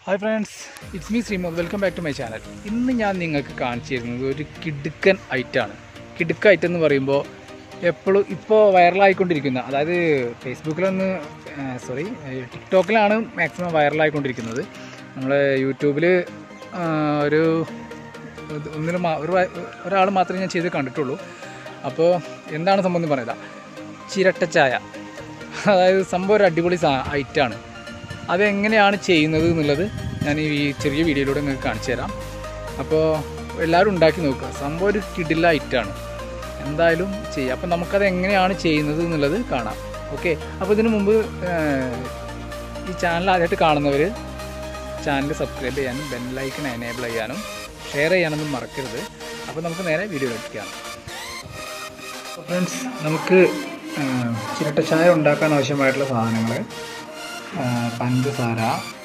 Hi friends it's me Sreemod welcome back to my channel ഇന്ന് ഞാൻ നിങ്ങൾക്ക് കാണിച്ചു തരുന്നത് ഒരു കിടുക്കൻ ഐറ്റാണ് കിടുക്ക ഐറ്റം എന്ന് പറയുമ്പോൾ എപ്പോഴും ഇപ്പോൾ വൈറലായിക്കൊണ്ടിരിക്കുന്ന അതായത് ഫേസ്ബുക്കിലൊന്ന് സോറി ടിക്ടോക്കിലാണ് മാക്സിമം വൈറലായിക്കൊണ്ടിരിക്കുന്നത് നമ്മൾ യൂട്യൂബിൽ ഒരു ഇത് ഒന്നിനും മാ- ഒരു ഒരാൾ മാത്രമേ ഞാൻ ചെയ്ത് കണ്ടിട്ടുള്ളൂ അപ്പോൾ എന്താണ് സംഭവം എന്ന് പറയുക ചിരട്ടച്ചായ അതായത് സംഭവം ഒരു അടിപൊളി സാ ഐറ്റാണ് അതെങ്ങനെയാണ് ചെയ്യുന്നത് എന്നുള്ളത് ഞാൻ ഈ ചെറിയ വീഡിയോയിലൂടെ നിങ്ങൾക്ക് കാണിച്ചു തരാം അപ്പോൾ എല്ലാവരും ഉണ്ടാക്കി നോക്കുക സംഭവം ഒരു കിടില ഐറ്റാണ് എന്തായാലും ചെയ്യാം അപ്പോൾ നമുക്കത് എങ്ങനെയാണ് ചെയ്യുന്നത് എന്നുള്ളത് കാണാം ഓക്കെ അപ്പോൾ ഇതിനു മുമ്പ് ഏഹ്, ഈ ചാനൽ ആദ്യമായിട്ട് കാണുന്നവർ ചാനൽ സബ്സ്ക്രൈബ് ചെയ്യാനും ബെൽ ലൈക്കൺ എനേബിൾ ചെയ്യാനും ഷെയർ ചെയ്യാനൊന്നും മറക്കരുത് അപ്പോൾ നമുക്ക് നേരെ വീഡിയോ എടുക്കാം ഫ്രണ്ട്സ് നമുക്ക് ഏഹ്, ചിരട്ടച്ചായ ഉണ്ടാക്കാൻ ആവശ്യമായിട്ടുള്ള സാധനങ്ങൾ ഏഹ്, പഞ്ചസാര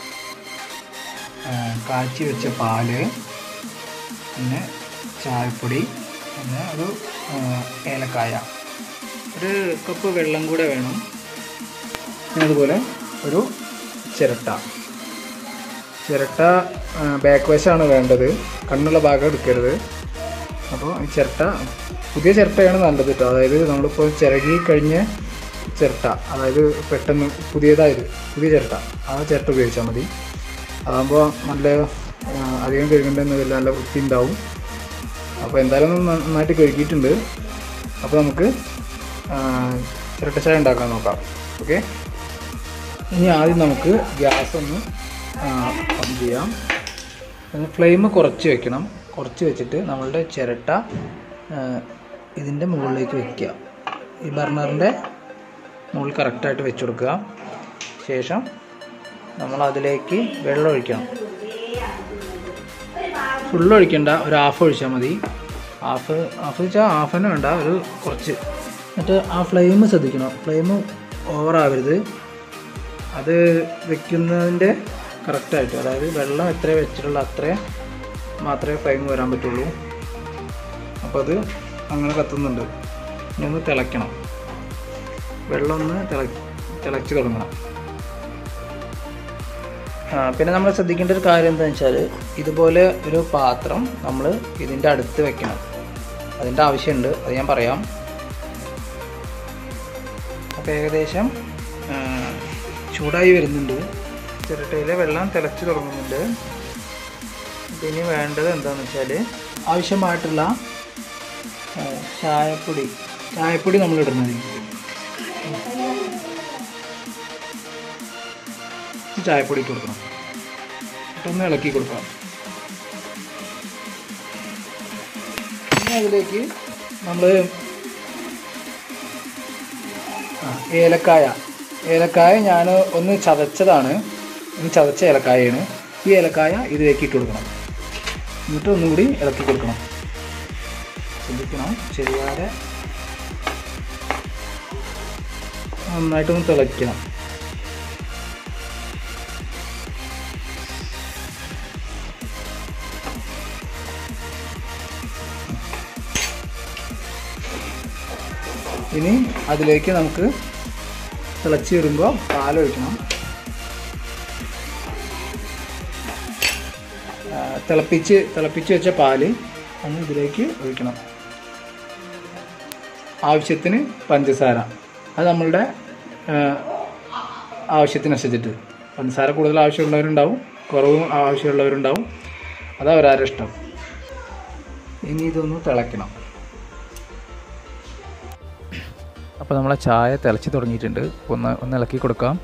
ഏഹ്, കാച്ചി വെച്ച പാല് പിന്നെ ചായപ്പൊടി പിന്നെ ഒരു ഏഹ്, ഏലക്കായ ഒരു കപ്പ് വെള്ളം കൂടെ വേണം പിന്നെ അതുപോലെ ഒരു ചിരട്ട ചിരട്ട ബാക്ക് വശമാണ് വേണ്ടത് കണ്ണുള്ള ഭാഗം എടുക്കരുത് അപ്പോൾ ഈ ചിരട്ട പുതിയ ചിരട്ടയാണ് നല്ലത് കേട്ടോ അതായത് നമ്മളിപ്പോൾ ചിരകി കഴിഞ്ഞ ചിരട്ട അതായത് പെട്ടെന്ന് പുതിയതായത് പുതിയ ചിരട്ട ആ ചിരട്ട ഉപയോഗിച്ചാൽ മതി അതാകുമ്പോൾ നല്ല ആ, അധികം കഴുകേണ്ടെന്നില്ല നല്ല വൃത്തി ഉണ്ടാവും അപ്പോൾ എന്തായാലും ഒന്ന് നന്നായിട്ട് കഴുകിയിട്ടുണ്ട് അപ്പോൾ നമുക്ക് ആ, ചിരട്ട ചായ ഉണ്ടാക്കാൻ നോക്കാം ഓക്കെ ഇനി ആദ്യം നമുക്ക് ഗ്യാസ് ഒന്ന് ഓൺ ചെയ്യാം ഫ്ലെയിം കുറച്ച് വെക്കണം കുറച്ച് വെച്ചിട്ട് നമ്മളുടെ ചിരട്ട ഇതിൻ്റെ മുകളിലേക്ക് വെക്കുക ഈ ബർണറിൻ്റെ മുകളിൽ കറക്റ്റായിട്ട് വെച്ച് കൊടുക്കുക ശേഷം നമ്മൾ അതിലേക്ക് വെള്ളം ഒഴിക്കണം ഫുള്ള് ഒഴിക്കണ്ട ഒരു ഹാഫ് ഒഴിച്ചാൽ മതി ഹാഫ് ഹാഫ് വെച്ചാൽ ഹാഫ് തന്നെ വേണ്ട ഒരു കുറച്ച് എന്നിട്ട് ആ ഫ്ലെയിം ശ്രദ്ധിക്കണം ഫ്ലെയിം ഓവർ ആവരുത് അത് വെക്കുന്നതിൻ്റെ കറക്റ്റായിട്ട് അതായത് വെള്ളം എത്ര വെച്ചിട്ടുള്ള അത്ര മാത്രമേ ഫ്ലെയിം വരാൻ പറ്റുള്ളൂ അപ്പോൾ അത് അങ്ങനെ കത്തുന്നുണ്ട് ഇനി ഒന്ന് തിളയ്ക്കണം വെള്ളം ഒന്ന് തിള തിളച്ച് തുടങ്ങണം ആ, പിന്നെ നമ്മൾ ശ്രദ്ധിക്കേണ്ട ഒരു കാര്യം എന്താണെന്ന് വെച്ചാൽ ഇതുപോലെ ഒരു പാത്രം നമ്മൾ ഇതിൻ്റെ അടുത്ത് വെക്കണം അതിൻ്റെ ആവശ്യമുണ്ട് അത് ഞാൻ പറയാം അപ്പോൾ ഏകദേശം ആ, ചൂടായി വരുന്നുണ്ട് ചിരട്ടയിലെ വെള്ളം തിളച്ച് തുടങ്ങുന്നുണ്ട് അപ്പോൾ ഇനി വേണ്ടത് എന്താണെന്ന് വെച്ചാൽ ആവശ്യമായിട്ടുള്ള ആ, ചായപ്പൊടി ചായപ്പൊടി നമ്മൾ ഇടുന്നത് ചായപ്പൊടി ഇട്ട് കൊടുക്കണം എന്നിട്ടൊന്ന് ഇളക്കി കൊടുക്കണം പിന്നെ അതിലേക്ക് നമ്മൾ ഏലക്കായ ഏലക്കായ ഞാൻ ഒന്ന് ചതച്ചതാണ് ഒന്ന് ചതച്ച ഏലക്കായയാണ് ഈ ഏലക്കായ ഇതിലേക്ക് ഇട്ട് കൊടുക്കണം എന്നിട്ട് ഒന്നും കൂടി ഇളക്കി കൊടുക്കണം ശ്രദ്ധിക്കണം ശരിയാതെ നന്നായിട്ടൊന്ന് തിളയ്ക്കണം ഇനി അതിലേക്ക് നമുക്ക് തിളച്ച് വരുമ്പോൾ പാലൊഴിക്കണം ആ, തിളപ്പിച്ച് തിളപ്പിച്ച് വെച്ച പാല് ഒന്ന് ഇതിലേക്ക് ഒഴിക്കണം ആവശ്യത്തിന് പഞ്ചസാര അത് നമ്മളുടെ ആ, ആവശ്യത്തിനനുസരിച്ചിട്ട് പഞ്ചസാര കൂടുതൽ ആവശ്യമുള്ളവരുണ്ടാവും കുറവ് ആവശ്യമുള്ളവരുണ്ടാവും അത് അവരാരുടെ ഇഷ്ടം ഇനി ഇതൊന്ന് തിളയ്ക്കണം അപ്പോൾ നമ്മളെ ചായ തിളച്ച് തുടങ്ങിയിട്ടുണ്ട് ഒന്ന് ഒന്ന് ഇളക്കി കൊടുക്കാം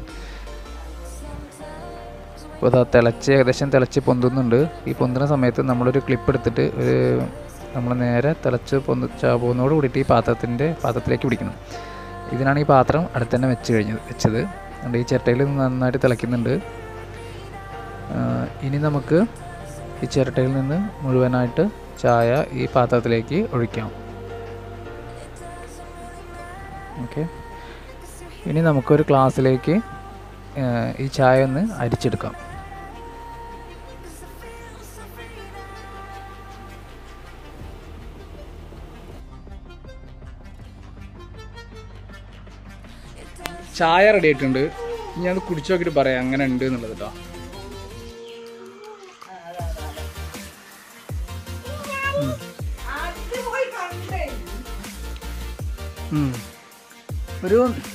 അപ്പോൾ ഇതാ തിളച്ച് ഏകദേശം തിളച്ച് പൊന്തുന്നുണ്ട് ഈ പൊന്തുന്ന സമയത്ത് നമ്മളൊരു ക്ലിപ്പ് എടുത്തിട്ട് ഒരു നമ്മൾ നേരെ തിളച്ച് പൊന്ത് ചാ- പോകുന്നതോട് കൂടിയിട്ട് ഈ പാത്രത്തിൻ്റെ പാത്രത്തിലേക്ക് പിടിക്കണം ഇതിനാണ് ഈ പാത്രം അടുത്ത് തന്നെ വെച്ച് കഴിഞ്ഞത് വെച്ചത് അതുകൊണ്ട് ഈ ചിരട്ടയിൽ നന്നായിട്ട് തിളയ്ക്കുന്നുണ്ട് ആ, ഇനി നമുക്ക് ഈ ചിരട്ടയിൽ നിന്ന് മുഴുവനായിട്ട് ചായ ഈ പാത്രത്തിലേക്ക് ഒഴിക്കാം ഓക്കെ ഇനി നമുക്കൊരു ഗ്ലാസ്സിലേക്ക് ഏഹ്, ഈ ചായ ഒന്ന് അരിച്ചെടുക്കാം ചായ റെഡി ആയിട്ടുണ്ട് ഇനി അത് കുടിച്ചു നോക്കിയിട്ട് പറയാം അങ്ങനെ ഉണ്ട് എന്നുള്ളത് കേട്ടോ ഉം. ഒരു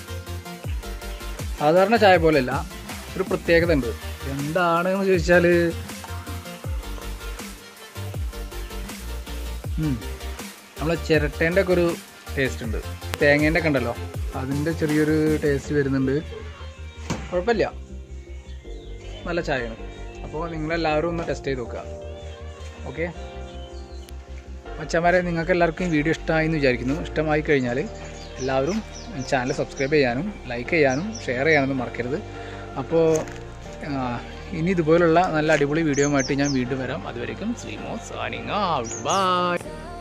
സാധാരണ ചായ പോലെയല്ല ഒരു പ്രത്യേകത ഉണ്ട് എന്താണ് എന്ന് ചോദിച്ചാൽ നമ്മളെ ചിരട്ടേൻ്റെ ഒക്കെ ഒരു ടേസ്റ്റ് ഉണ്ട് തേങ്ങേൻ്റെ ഒക്കെ ഉണ്ടല്ലോ അതിൻ്റെ ചെറിയൊരു ടേസ്റ്റ് വരുന്നുണ്ട് കുഴപ്പമില്ല നല്ല ചായയാണ് അപ്പോൾ നിങ്ങളെല്ലാവരും ഒന്ന് ടെസ്റ്റ് ചെയ്ത് നോക്കുക ഓക്കെ മച്ചന്മാരെ നിങ്ങൾക്ക് എല്ലാവർക്കും ഈ വീഡിയോ ഇഷ്ടമായി എന്ന് വിചാരിക്കുന്നു ഇഷ്ടമായി കഴിഞ്ഞാൽ എല്ലാവരും ചാനൽ സബ്സ്ക്രൈബ് ചെയ്യാനും ലൈക്ക് ചെയ്യാനും ഷെയർ ചെയ്യാനൊന്നും മറക്കരുത് അപ്പോൾ ആ, ഇനി ഇതുപോലുള്ള നല്ല അടിപൊളി വീഡിയോ ആയിട്ട് ഞാൻ വീണ്ടും വരാം അതുവരേക്കും ശ്രീമോ സാനിങ് ഔട്ട് ബൈ